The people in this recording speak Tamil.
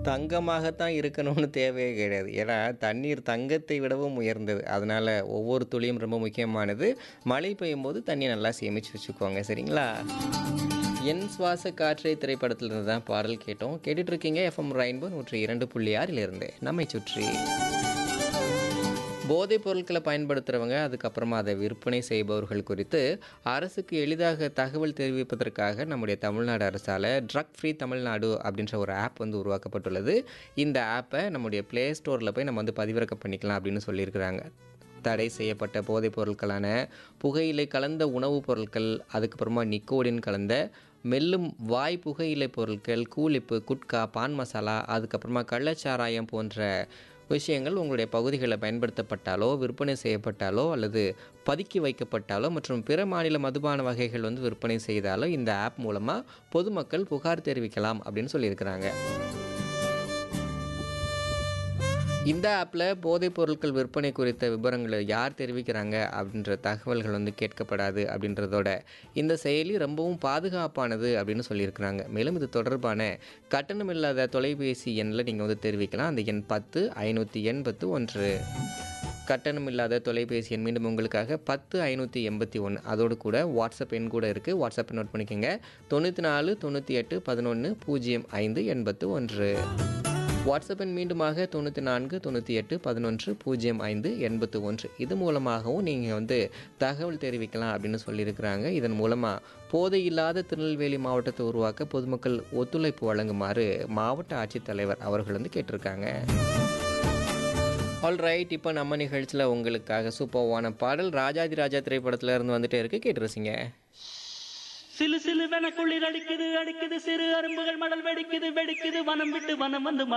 தங்கமாகத்தான் இருக்கணும்னு தேவையே கிடையாது. ஏன்னா, தண்ணீர் தங்கத்தை விடவும் உயர்ந்தது. அதனால ஒவ்வொரு துளியும் ரொம்ப முக்கியமானது. மழை பெய்யும்போது தண்ணிய நல்லா சேமிச்சு வச்சுக்கோங்க. சரிங்களா? என் சுவாச காற்றே திரைப்படத்திலிருந்து தான் பாடல் கேட்டோம். கேட்டுட்டு இருக்கீங்க எஃப்எம் ரெயின்போ 102.6 இலிருந்து நம்மை சுற்றி. போதைப் பொருட்கள பயன்படுத்துறவங்க, அதுக்கப்புறமா அதை விற்பனை செய்பவர்கள் குறித்து அரசுக்கு எளிதாக தகவல் தெரிவிப்பதற்காக நம்முடைய தமிழ்நாடு அரசால ட்ரக் ஃப்ரீ தமிழ்நாடு அப்படின்ற ஒரு ஆப் வந்து உருவாக்கப்பட்டுள்ளது. இந்த ஆப்ப நம்முடைய Play Storeல போய் நம்ம வந்து பதிவிறக்கம் பண்ணிக்கலாம் அப்படின்னு சொல்லியிருக்கிறாங்க. தடை செய்யப்பட்ட போதைப் பொருட்களான புகையிலை கலந்த உணவுப் பொருட்கள், அதுக்கப்புறமா நிக்கோடின் கலந்த மெல்லும் வாய் புகையிலை பொருட்கள், கூலிப்பு, குட்கா, பான் மசாலா, அதுக்கப்புறமா கள்ளச்சாராயம் போன்ற விஷயங்கள் உங்களுடைய பகுதிகளில் பயன்படுத்தப்பட்டாலோ, விற்பனை செய்யப்பட்டாலோ அல்லது பதுக்கி வைக்கப்பட்டாலோ மற்றும் பிற மாநில மதுபான வகைகள் வந்து விற்பனை செய்தாலோ இந்த ஆப் மூலமா பொதுமக்கள் புகார் தெரிவிக்கலாம் அப்படின்னு சொல்லியிருக்கிறாங்க. இந்த ஆப்ல போதைப் பொருட்கள் விற்பனை குறித்த விபரங்கள யார் தெரிவிக்கிறாங்க அப்படின்ற தகவல்கள் வந்து கேட்கப்படாது அப்படின்றதோட, இந்த செயலி ரொம்பவும் பாதுகாப்பானது அப்படின்னு சொல்லியிருக்கிறாங்க. மேலும் இது தொடர்பான கட்டணமில்லாத தொலைபேசி எண்ல நீங்க வந்து தெரிவிக்கலாம். அந்த எண் 10 581 கட்டணமில்லாத தொலைபேசி எண் மீண்டும் உங்களுக்காக 10 581 அதோடு கூட வாட்ஸ்அப் எண் கூட இருக்கு. வாட்ஸ்அப் நோட் பண்ணிக்கங்க. 94 98 11 05 81 வாட்ஸ்அப் எண் மீண்டுமாக 94 98 11 05 81 இது மூலமாகவும் நீங்க வந்து தகவல் தெரிவிக்கலாம் அப்படின்னு சொல்லியிருக்கிறாங்க. இதன் மூலமா போதை இல்லாத திருநெல்வேலி மாவட்டத்தை உருவாக்க பொதுமக்கள் ஒத்துழைப்பு வழங்குமாறு மாவட்ட ஆட்சித்தலைவர் அவர்கள் வந்து கேட்டிருக்காங்க. ஆல்ரைட் இப்போ நம்ம நிகழ்ச்சியில் உங்களுக்காக சூப்பர்வான பாடல் ராஜாதி ராஜா திரைப்படத்துல இருந்து வந்துட்டே இருக்கு கேட்டு ரசிங்க. சிலு சிலுவென குளிர் அடிக்குது அடிக்குது சிறு அரும்புகள் மடல் வெடிக்குது வெடிக்குது வனம் விட்டு வனம் வந்து